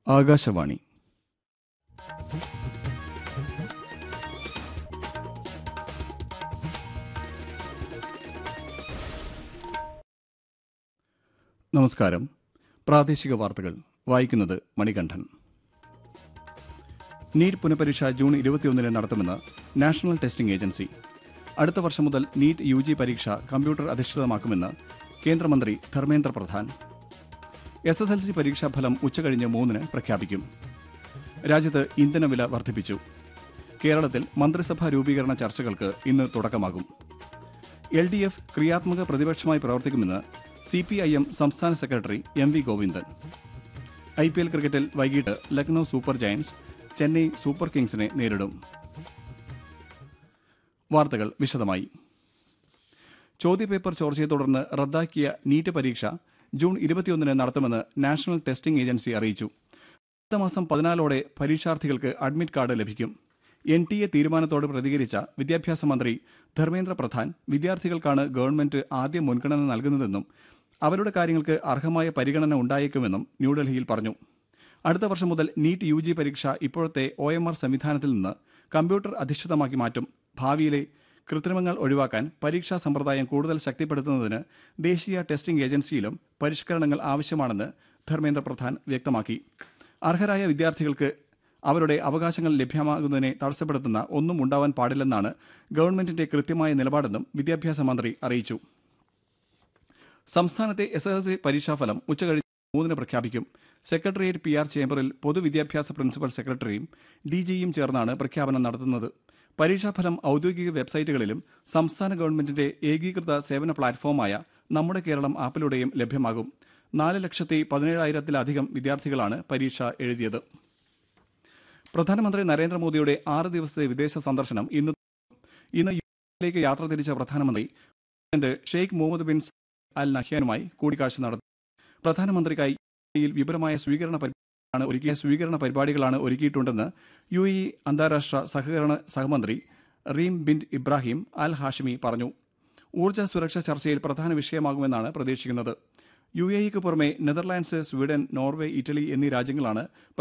ആകാശവാണി നമസ്കാരം പ്രാദേശിക വാർത്തകൾ വായിക്കുന്നത് മണികണ്ഠൻ നീറ്റ് പുനഃപരീക്ഷ ജൂൺ ഇരുപത്തിയൊന്നിന് നടത്തുമെന്ന് നാഷണൽ ടെസ്റ്റിംഗ് ഏജൻസി അടുത്ത വർഷം മുതൽ നീറ്റ് യു ജി പരീക്ഷ കമ്പ്യൂട്ടർ അധിഷ്ഠിതമാക്കുമെന്ന് കേന്ദ്രമന്ത്രി Dharmendra Pradhan S S L C പരീക്ഷാഫലം ഉച്ചകഴിഞ്ഞ് മൂന്നിന് പ്രഖ്യാപിക്കും രാജ്യത്ത് ഇന്ധനവില വർദ്ധിപ്പിച്ചു കേരളത്തിൽ മന്ത്രിസഭാ രൂപീകരണ ചർച്ചകൾക്ക് ഇന്ന് തുടക്കമാകും എൽ ഡി എഫ് ക്രിയാത്മക പ്രതിപക്ഷമായി പ്രവർത്തിക്കുമെന്ന് സി പി ഐ എം സംസ്ഥാന secretary M V Govindan I P L ക്രിക്കറ്റിൽ വൈകിട്ട് Lucknow super giants Chennai super കിങ്സിനെ നേരിടും വാർത്തകൾ വിശദമായി ചോദ്യപേപ്പർ ചോർച്ചയെ തുടർന്ന് റദ്ദാക്കിയ നീറ്റ് പരീക്ഷ ജൂൺ ഇരുപത്തിയൊന്നിന് നടത്തുമെന്ന് നാഷണൽ ടെസ്റ്റിംഗ് ഏജൻസി അറിയിച്ചു അടുത്ത മാസം പതിനാലോടെ പരീക്ഷാർത്ഥികൾക്ക് അഡ്മിറ്റ് കാർഡ് ലഭിക്കും എൻ ടി എ തീരുമാനത്തോട് പ്രതികരിച്ച വിദ്യാഭ്യാസ മന്ത്രി ധർമ്മേന്ദ്ര പ്രധാൻ വിദ്യാർത്ഥികൾക്കാണ് ഗവൺമെന്റ് ആദ്യം മുൻഗണന നൽകുന്നതെന്നും അവരുടെ കാര്യങ്ങൾക്ക് അർഹമായ പരിഗണന ഉണ്ടായേക്കുമെന്നും ന്യൂഡൽഹിയിൽ പറഞ്ഞു അടുത്ത വർഷം മുതൽ നീറ്റ് യു ജി പരീക്ഷ ഇപ്പോഴത്തെ ഒ എം ആർ സംവിധാനത്തിൽ നിന്ന് കമ്പ്യൂട്ടർ അധിഷ്ഠിതമാക്കി മാറ്റും ഭാവിയിലെ കൃത്രിമങ്ങൾ ഒഴിവാക്കാൻ പരീക്ഷാ സമ്പ്രദായം കൂടുതൽ ശക്തിപ്പെടുത്തുന്നതിന് ദേശീയ ടെസ്റ്റിംഗ് ഏജൻസിയിലും പരിഷ്കരണങ്ങൾ ആവശ്യമാണെന്ന് ധർമ്മേന്ദ്ര പ്രധാൻ വ്യക്തമാക്കി അർഹരായ വിദ്യാർത്ഥികൾക്ക് അവരുടെ അവകാശങ്ങൾ ലഭ്യമാകുന്നതിനെ തടസ്സപ്പെടുത്തുന്ന ഒന്നും ഉണ്ടാവാൻ പാടില്ലെന്നാണ് ഗവൺമെന്റിന്റെ കൃത്യമായ നിലപാടെന്നും വിദ്യാഭ്യാസ മന്ത്രി അറിയിച്ചു സംസ്ഥാനത്തെ എസ് എസ് എൽ സി പരീക്ഷാഫലം ഉച്ചകഴിഞ്ഞ് മൂന്നിന് പ്രഖ്യാപിക്കും സെക്രട്ടേറിയറ്റ് പി ആർ ചേംബറിൽ പൊതുവിദ്യാഭ്യാസ പ്രിൻസിപ്പൽ സെക്രട്ടറിയും ഡി ജിയും ചേർന്നാണ് പ്രഖ്യാപനം നടത്തുന്നത് പരീക്ഷാഫലം ഔദ്യോഗിക വെബ്സൈറ്റുകളിലും സംസ്ഥാന ഗവൺമെന്റിന്റെ ഏകീകൃത സേവന പ്ലാറ്റ്ഫോമായ നമ്മുടെ കേരളം ആപ്പിലൂടെയും ലഭ്യമാകും നാല് ലക്ഷത്തി പതിനേഴായിരത്തിലധികം വിദ്യാർത്ഥികളാണ് പരീക്ഷ എഴുതിയത് പ്രധാനമന്ത്രി നരേന്ദ്രമോദിയുടെ ആറ് ദിവസത്തെ വിദേശ സന്ദർശനം ഇന്ന് ഇന്ന് യു എയിലേക്ക് യാത്ര തിരിച്ച പ്രധാനമന്ത്രി president Sheikh Mohammed bin Al നഹ്യാനുമായി കൂടിക്കാഴ്ച നടത്തി പ്രധാനമന്ത്രിക്കായി യിൽ വിപുലമായ സ്വീകരണ പരിപാടികളാണ് ഒരുക്കിയ സ്വീകരണ പരിപാടികളാണ് ഒരുക്കിയിട്ടുണ്ടെന്ന് യു എ അന്താരാഷ്ട്ര സഹകരണ സഹമന്ത്രി Reem bin Ibrahim Al Hashimi പറഞ്ഞു ഊർജ്ജ സുരക്ഷ ചർച്ചയിൽ പ്രധാന വിഷയമാകുമെന്നാണ് പ്രതീക്ഷിക്കുന്നത് യു എ ഇക്ക് പുറമെ നെതർലാൻഡ്സ് സ്വീഡൻ നോർവേ ഇറ്റലി എന്നീ രാജ്യങ്ങളാണ്